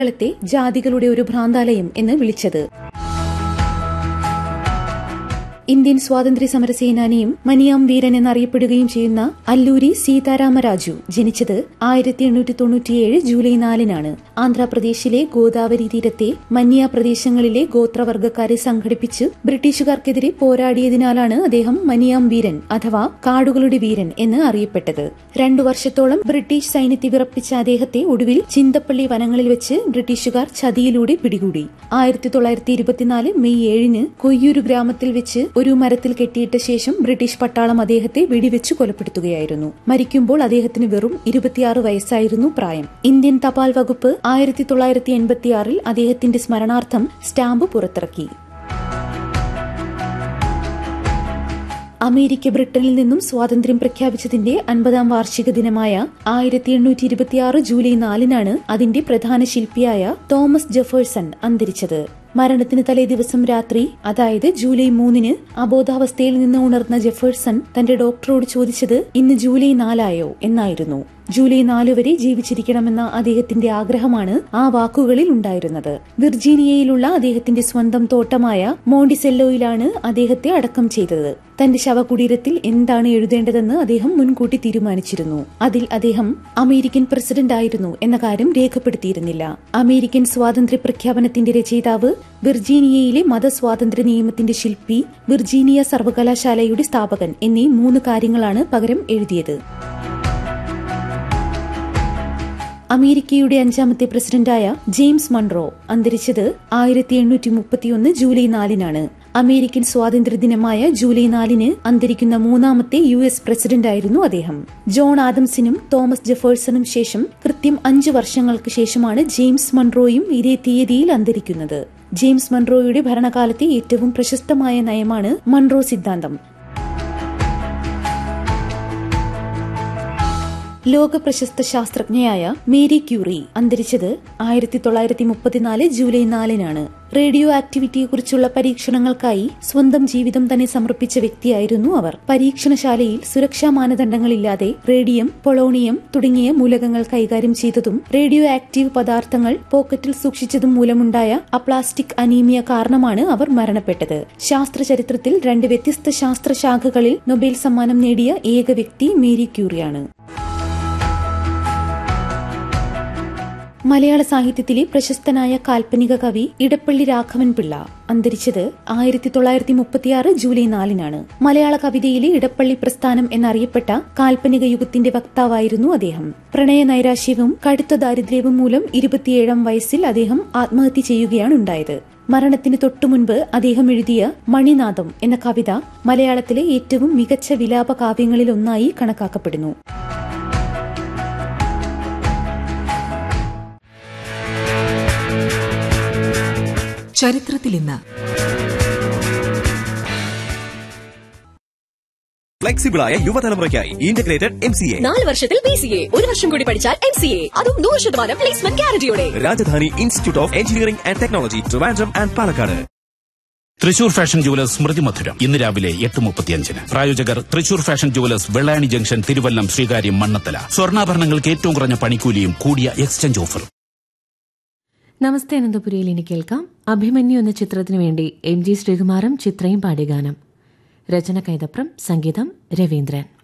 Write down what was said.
കേരളത്തെ ജാതികളുടെ ഒരു ഭ്രാന്താലയം എന്ന് വിളിച്ചത് ഇന്ത്യൻ സ്വാതന്ത്ര്യ സമര സേനാനിയും മനിയാം വീരൻ എന്നറിയപ്പെടുകയും ചെയ്യുന്ന അല്ലൂരി സീതാരാമരാജു ജനിച്ചത് ആയിരത്തി എണ്ണൂറ്റി തൊണ്ണൂറ്റിയേഴ് ജൂലൈ നാലിനാണ് ആന്ധ്രാപ്രദേശിലെ ഗോദാവരി തീരത്തെ മന്യ പ്രദേശങ്ങളിലെ ഗോത്രവർഗക്കാരെ സംഘടിപ്പിച്ച് ബ്രിട്ടീഷുകാർക്കെതിരെ പോരാടിയതിനാലാണ് അദ്ദേഹം മനിയാം വീരൻ അഥവാ കാടുകളുടെ വീരൻ എന്ന് അറിയപ്പെട്ടത് രണ്ടു വർഷത്തോളം ബ്രിട്ടീഷ് സൈന്യത്തെ വിറപ്പിച്ച അദ്ദേഹത്തെ ഒടുവിൽ ചിന്തപ്പള്ളി വനങ്ങളിൽ വെച്ച് ബ്രിട്ടീഷുകാർ ചതിയിലൂടെ പിടികൂടി ആയിരത്തി തൊള്ളായിരത്തി ഇരുപത്തിനാല് മെയ് ഏഴിന് കൊയ്യൂരു ഗ്രാമത്തിൽ വെച്ച് ഒരു മരത്തിൽ കെട്ടിയിട്ട ശേഷം ബ്രിട്ടീഷ് പട്ടാളം അദ്ദേഹത്തെ വെടിവെച്ച് കൊലപ്പെടുത്തുകയായിരുന്നു മരിക്കുമ്പോൾ അദ്ദേഹത്തിന് വെറും ഇരുപത്തിയാറ് വയസ്സായിരുന്നു പ്രായം ഇന്ത്യൻ തപാൽ വകുപ്പ് ആയിരത്തി തൊള്ളായിരത്തി എൺപത്തിയാറിൽ അദ്ദേഹത്തിന്റെ സ്മരണാർത്ഥം സ്റ്റാമ്പ് പുറത്തിറക്കി അമേരിക്ക ബ്രിട്ടനിൽ നിന്നും സ്വാതന്ത്ര്യം പ്രഖ്യാപിച്ചതിന്റെ അൻപതാം വാർഷിക ദിനമായ ആയിരത്തി എണ്ണൂറ്റി ഇരുപത്തിയാറ് ജൂലൈ നാലിനാണ് അതിന്റെ പ്രധാന ശില്പിയായ തോമസ് ജെഫേഴ്സൺ അന്തരിച്ചത് മരണത്തിന് തലേ ദിവസം രാത്രി അതായത് ജൂലൈ മൂന്നിന് അബോധാവസ്ഥയിൽ നിന്ന് ഉണർന്ന ജെഫേഴ്സൺ തന്റെ ഡോക്ടറോട് ചോദിച്ചത് ഇന്ന് ജൂലൈ നാലായോ എന്നായിരുന്നു ജൂലൈ നാല് വരെ ജീവിച്ചിരിക്കണമെന്ന അദ്ദേഹത്തിന്റെ ആഗ്രഹമാണ് ആ വാക്കുകളിൽ ഉണ്ടായിരുന്നത് വിർജീനിയയിലുള്ള അദ്ദേഹത്തിന്റെ സ്വന്തം തോട്ടമായ മോണ്ടിസെല്ലോയിലാണ് അദ്ദേഹത്തെ അടക്കം ചെയ്തത് തന്റെ ശവകുടീരത്തിൽ എന്താണ് എഴുതേണ്ടതെന്ന് അദ്ദേഹം മുൻകൂട്ടി തീരുമാനിച്ചിരുന്നു അതിൽ അദ്ദേഹം അമേരിക്കൻ പ്രസിഡന്റ് ആയിരുന്നു എന്ന കാര്യം രേഖപ്പെടുത്തിയിരുന്നില്ല അമേരിക്കൻ സ്വാതന്ത്ര്യ പ്രഖ്യാപനത്തിന്റെ രചയിതാവ് വിർജീനിയയിലെ മതസ്വാതന്ത്ര്യ നിയമത്തിന്റെ ശില്പി വിർജീനിയ സർവകലാശാലയുടെ സ്ഥാപകൻ എന്നീ മൂന്ന് കാര്യങ്ങളാണ് പകരം എഴുതിയത് അമേരിക്കയുടെ അഞ്ചാമത്തെ പ്രസിഡന്റായ ജെയിംസ് മൺറോ അന്തരിച്ചത് ആയിരത്തി എണ്ണൂറ്റി മുപ്പത്തിയൊന്ന് ജൂലൈ നാലിനാണ് അമേരിക്കൻ സ്വാതന്ത്ര്യദിനമായ ജൂലൈ നാലിന് അന്തരിക്കുന്ന മൂന്നാമത്തെ യു എസ് പ്രസിഡന്റായിരുന്നു അദ്ദേഹം ജോൺ ആദംസിനും തോമസ് ജെഫേഴ്സണും ശേഷം കൃത്യം അഞ്ചു വർഷങ്ങൾക്ക് ശേഷമാണ് ജെയിംസ് മൺറോയും ഇതേ തീയതിയിൽ അന്തരിക്കുന്നത് ജെയിംസ് മൺറോയുടെ ഭരണകാലത്തെ ഏറ്റവും പ്രശസ്തമായ നയമാണ് മൺറോ സിദ്ധാന്തം ലോക പ്രശസ്ത ശാസ്ത്രജ്ഞയായ മേരി ക്യൂറി അന്തരിച്ചത് ആയിരത്തി തൊള്ളായിരത്തി മുപ്പത്തിനാല് ജൂലൈ നാലിനാണ് റേഡിയോ ആക്ടിവിറ്റിയെക്കുറിച്ചുള്ള പരീക്ഷണങ്ങൾക്കായി സ്വന്തം ജീവിതം തന്നെ സമർപ്പിച്ച വ്യക്തിയായിരുന്നു അവർ പരീക്ഷണശാലയിൽ സുരക്ഷാ മാനദണ്ഡങ്ങളില്ലാതെ റേഡിയം പൊളോണിയം തുടങ്ങിയ മൂലകങ്ങൾ കൈകാര്യം ചെയ്തതും റേഡിയോ ആക്റ്റീവ് പദാർത്ഥങ്ങൾ പോക്കറ്റിൽ സൂക്ഷിച്ചതും മൂലമുണ്ടായ അപ്ലാസ്റ്റിക് അനീമിയ കാരണമാണ് അവർ മരണപ്പെട്ടത് ശാസ്ത്ര ചരിത്രത്തിൽ രണ്ട് വ്യത്യസ്ത ശാസ്ത്രശാഖകളിൽ നൊബേൽ സമ്മാനം നേടിയ ഏക വ്യക്തി മേരി ക്യൂറിയാണ് മലയാള സാഹിത്യത്തിലെ പ്രശസ്തനായ കാൽപ്പനിക കവി ഇടപ്പള്ളി രാഘവൻ പിള്ള അന്തരിച്ചത് ആയിരത്തി തൊള്ളായിരത്തി മുപ്പത്തിയാറ് ജൂലൈ നാലിനാണ് മലയാള കവിതയിലെ ഇടപ്പള്ളി പ്രസ്ഥാനം എന്നറിയപ്പെട്ട കാൽപ്പനിക യുഗത്തിന്റെ വക്താവായിരുന്നു അദ്ദേഹം പ്രണയ നൈരാശ്യവും കടുത്ത ദാരിദ്ര്യവും മൂലം ഇരുപത്തിയേഴാം വയസ്സിൽ അദ്ദേഹം ആത്മഹത്യ ചെയ്യുകയാണ് ഉണ്ടായത് മരണത്തിന് തൊട്ടുമുൻപ് അദ്ദേഹം എഴുതിയ മണിനാഥം എന്ന കവിത മലയാളത്തിലെ ഏറ്റവും മികച്ച വിലാപ കാവ്യങ്ങളിൽ ഒന്നായി കണക്കാക്കപ്പെടുന്നു ചരിത്രത്തിൽ ഇന്ന് ഫ്ലെക്സിബിളായ യുവതലമുറയ്ക്കായി ഇന്റഗ്രേറ്റഡ് എം സി എ നാല് വർഷത്തിൽ ബി സി എ ഒരു വർഷം കൂടി പഠിച്ചാൽ എം സി എ അതും നൂറ് ശതമാനം പ്ലേസ്മെന്റ് ഗ്യാരണ്ടിയോടെ Rajadhani institute of engineering and technology Trivandrum and Palakkad Thrissur fashion jewellers Smrithi Madhuram ഇന്ന് രാവിലെ എട്ട് മുപ്പത്തിയഞ്ചിന് പ്രായോജകർ Thrissur fashion jewellers Vellani junction Thiruvallam Sreekaryam Mannathala സ്വർണ്ണാഭരണങ്ങൾക്ക് ഏറ്റവും കുറഞ്ഞ പണിക്കൂലിയും കൂടിയ എക്സ്ചേഞ്ച് ഓഫറും നമസ്തേ അനന്തപുരിയിൽ ഇനി കേൾക്കാം അഭിമന്യു എന്ന ചിത്രത്തിനു വേണ്ടി എം ജി ശ്രീകുമാറും ചിത്രയും പാടിയ ഗാനം രചന കൈതപ്രം സംഗീതം രവീന്ദ്രൻ